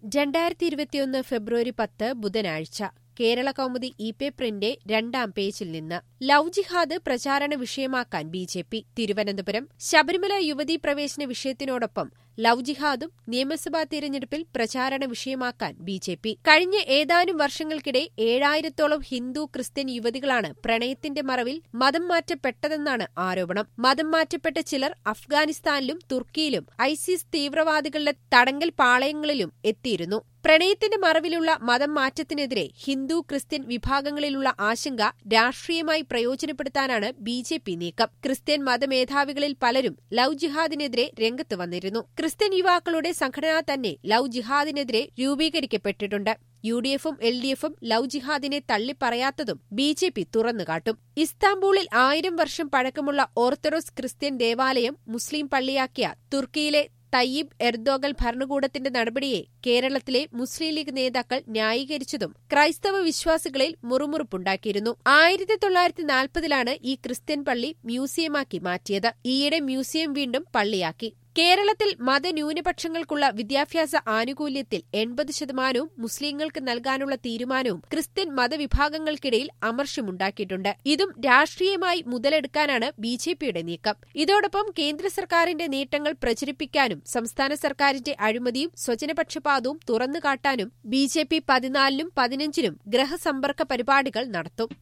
രണ്ടായിരത്തി ഇരുപത്തിയൊന്ന് ഫെബ്രുവരി പത്ത് ബുധനാഴ്ച കേരള കൗമുദി ഇ പേപ്പറിന്റെ രണ്ടാം പേജിൽ നിന്ന് ലവ് ജിഹാദ് പ്രചാരണ വിഷയമാക്കാൻ B J P Thiruvananthapuram Sabarimala യുവതീ പ്രവേശന വിഷയത്തിനോടൊപ്പം ലവ് ജിഹാദും നിയമസഭാ തിരഞ്ഞെടുപ്പിൽ പ്രചാരണ വിഷയമാക്കാൻ ബി ജെ പി കഴിഞ്ഞ ഏതാനും വർഷങ്ങൾക്കിടെ ഏഴായിരത്തോളം ഹിന്ദു ക്രിസ്ത്യൻ യുവതികളാണ് പ്രണയത്തിന്റെ മറവിൽ മതം മാറ്റപ്പെട്ടതെന്നാണ് ആരോപണം മതം മാറ്റപ്പെട്ട ചിലർ അഫ്ഗാനിസ്ഥാനിലും തുർക്കിയിലും ഐസിസ് തീവ്രവാദികളുടെ തടങ്കൽ പാളയങ്ങളിലും എത്തിയിരുന്നു പ്രണയത്തിന്റെ മറവിലുള്ള മതം മാറ്റത്തിനെതിരെ ഹിന്ദു ക്രിസ്ത്യൻ വിഭാഗങ്ങളിലുള്ള ആശങ്ക രാഷ്ട്രീയമായി പ്രയോജനപ്പെടുത്താനാണ് ബി ജെ പി നീക്കം ക്രിസ്ത്യൻ മതമേധാവികളിൽ പലരും ലവ് ജിഹാദിനെതിരെ രംഗത്ത് വന്നിരുന്നു ക്രിസ്ത്യൻ യുവാക്കളുടെ സംഘടന തന്നെ ലവ് ജിഹാദിനെതിരെ രൂപീകരിക്കപ്പെട്ടിട്ടുണ്ട് യു ഡി എഫും എൽ ഡി എഫും ലവ് ജിഹാദിനെ തള്ളിപ്പറയാത്തതും ബി ജെ പി തുറന്നുകാട്ടും ഇസ്താംബൂളിൽ ആയിരം വർഷം പഴക്കമുള്ള ഓർത്തഡോക്സ് ക്രിസ്ത്യൻ ദേവാലയം മുസ്ലിം പള്ളിയാക്കിയ തുർക്കിയിലെ തയ്യിബ് എർദോഗൽ ഭരണകൂടത്തിന്റെ നടപടിയെ കേരളത്തിലെ മുസ്ലിം ലീഗ് നേതാക്കൾ ന്യായീകരിച്ചതും ക്രൈസ്തവ വിശ്വാസികളിൽ മുറുമുറുപ്പുണ്ടാക്കിയിരുന്നു ആയിരത്തി തൊള്ളായിരത്തി നാൽപ്പതിലാണ് ഈ ക്രിസ്ത്യൻ പള്ളി മ്യൂസിയമാക്കി മാറ്റിയത് ഈയിടെ മ്യൂസിയം വീണ്ടും പള്ളിയാക്കി കേരളത്തിൽ മതന്യൂനപക്ഷങ്ങൾക്കുള്ള വിദ്യാഭ്യാസ ആനുകൂല്യത്തിൽ എൺപത് ശതമാനവും മുസ്ലിങ്ങൾക്ക് നൽകാനുള്ള തീരുമാനവും ക്രിസ്ത്യൻ മതവിഭാഗങ്ങൾക്കിടയിൽ അമർഷമുണ്ടാക്കിയിട്ടുണ്ട് ഇതും രാഷ്ട്രീയമായി മുതലെടുക്കാനാണ് ബി ജെ പിയുടെ നീക്കം ഇതോടൊപ്പം കേന്ദ്ര സർക്കാരിന്റെ നേട്ടങ്ങൾ പ്രചരിപ്പിക്കാനും സംസ്ഥാന സർക്കാരിന്റെ അഴിമതിയും സ്വജനപക്ഷപാതവും തുറന്നുകാട്ടാനും ബി ജെ പി പതിനാലിനും പതിനഞ്ചിനും ഗ്രഹസമ്പർക്ക പരിപാടികൾ നടത്തും